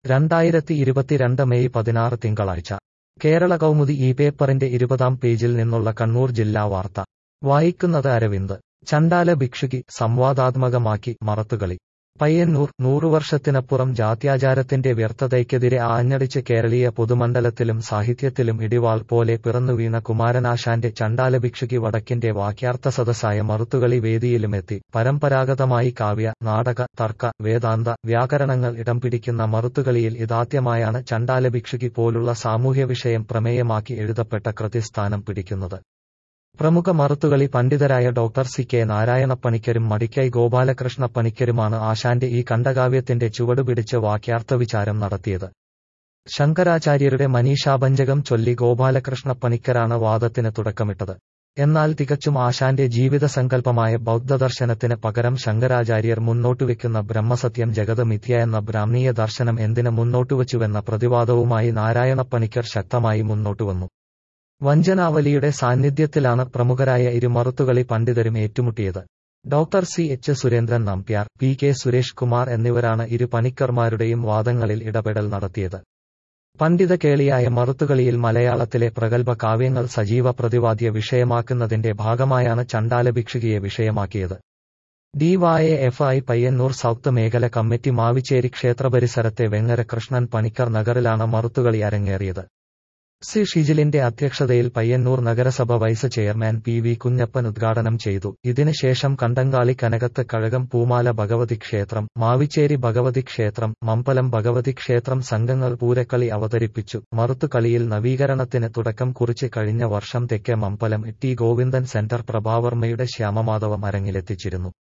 രണ്ടായിരത്തി ഇരുപത്തിരണ്ട് മെയ് പതിനാറ് തിങ്കളാഴ്ച കേരള കൗമുദി ഈ പേപ്പറിന്റെ ഇരുപതാം പേജിൽ നിന്നുള്ള കണ്ണൂർ ജില്ലാ വാർത്ത വായിക്കുന്നത് അരവിന്ദ് ചണ്ടാല ഭിക്ഷുകി സംവാദാത്മകമാക്കി മറത്തുകളി പയ്യന്നൂർ നൂറുവർഷത്തിനപ്പുറം ജാത്യാചാരത്തിന്റെ വ്യർത്ഥതയ്ക്കെതിരെ ആഞ്ഞടിച്ച് കേരളീയ പൊതുമണ്ഡലത്തിലും സാഹിത്യത്തിലും ഇടിവാൾ പോലെ പിറന്നുവീണ കുമാരനാശാന്റെ ചണ്ടാലഭിക്ഷുകി വടക്കിന്റെ വാക്യാർത്ഥ സദസ്സായ മറുത്തുകളി വേദിയിലുമെത്തി പരമ്പരാഗതമായി കാവ്യ നാടക തർക്ക വേദാന്ത വ്യാകരണങ്ങൾ ഇടം പിടിക്കുന്ന മറുത്തുകളിയിൽ ഇതാദ്യമായാണ് ചണ്ടാലഭിക്ഷുകി പോലുള്ള സാമൂഹ്യ വിഷയം പ്രമേയമാക്കി എഴുതപ്പെട്ട കൃതി സ്ഥാനം പിടിക്കുന്നത് പ്രമുഖ മറുത്തുകളി പണ്ഡിതരായ ഡോക്ടർ സി കെ നാരായണപ്പണിക്കരും മടിക്കൈ ഗോപാലകൃഷ്ണ പണിക്കരുമാണ് ആശാന്റെ ഈ കണ്ടകാവ്യത്തിന്റെ ചുവടുപിടിച്ച് വാക്യാർത്ഥവിചാരം നടത്തിയത് ശങ്കരാചാര്യരുടെ മനീഷാപഞ്ചകം ചൊല്ലി ഗോപാലകൃഷ്ണ പണിക്കരാണ് വാദത്തിന് തുടക്കമിട്ടത് എന്നാൽ തികച്ചും ആശാന്റെ ജീവിത സങ്കല്പമായ ബൗദ്ധദർശനത്തിന് പകരം ശങ്കരാചാര്യർ മുന്നോട്ടുവെക്കുന്ന ബ്രഹ്മസത്യം ജഗത് മിഥ്യ എന്ന ബ്രാഹ്മീയ ദർശനം എന്തിന് മുന്നോട്ടുവച്ചുവെന്ന പ്രതിവാദവുമായി നാരായണപ്പണിക്കർ ശക്തമായി മുന്നോട്ടുവന്നു വഞ്ചനാവലിയുടെ സാന്നിധ്യത്തിലാണ് പ്രമുഖരായ ഇരു മറുത്തുകളി പണ്ഡിതരും ഏറ്റുമുട്ടിയത് doctor C H Surendran Nambiar P K Suresh Kumar എന്നിവരാണ് ഇരു പണിക്കർമാരുടെയും വാദങ്ങളിൽ ഇടപെടൽ നടത്തിയത് പണ്ഡിത കേളിയായ മറുത്തുകളിയിൽ മലയാളത്തിലെ പ്രഗത്ഭ കാവ്യങ്ങൾ സജീവ പ്രതിവാദ്യ വിഷയമാക്കുന്നതിന്റെ ഭാഗമായാണ് ചണ്ടാലഭിക്ഷുകിയെ വിഷയമാക്കിയത് D Y F I Payyanur south മേഖല കമ്മിറ്റി മാവിച്ചേരി ക്ഷേത്രപരിസരത്തെ വെങ്ങര കൃഷ്ണൻ പണിക്കർ നഗറിലാണ് മറുത്തുകളി അരങ്ങേറിയത് സി ഷിജിലിന്റെ അധ്യക്ഷതയിൽ പയ്യന്നൂർ നഗരസഭ vice chairman P V Kunhappan ഉദ്ഘാടനം ചെയ്തു ഇതിനുശേഷം കണ്ടങ്കാളി കനകത്ത് കഴകം പൂമാല ഭഗവതി ക്ഷേത്രം മാവിച്ചേരി ഭഗവതി ക്ഷേത്രം മമ്പലം ഭഗവതി ക്ഷേത്രം സംഘങ്ങൾ പൂരക്കളി അവതരിപ്പിച്ചു മറുത്തുകളിയിൽ നവീകരണത്തിന് തുടക്കം കുറിച്ച് കഴിഞ്ഞ വർഷം തെക്കേ മമ്പലം ടി ഗോവിന്ദൻ സെന്റർ പ്രഭാവർമ്മയുടെ ശ്യാമമാധവം അരങ്ങിലെത്തിച്ചിരുന്നു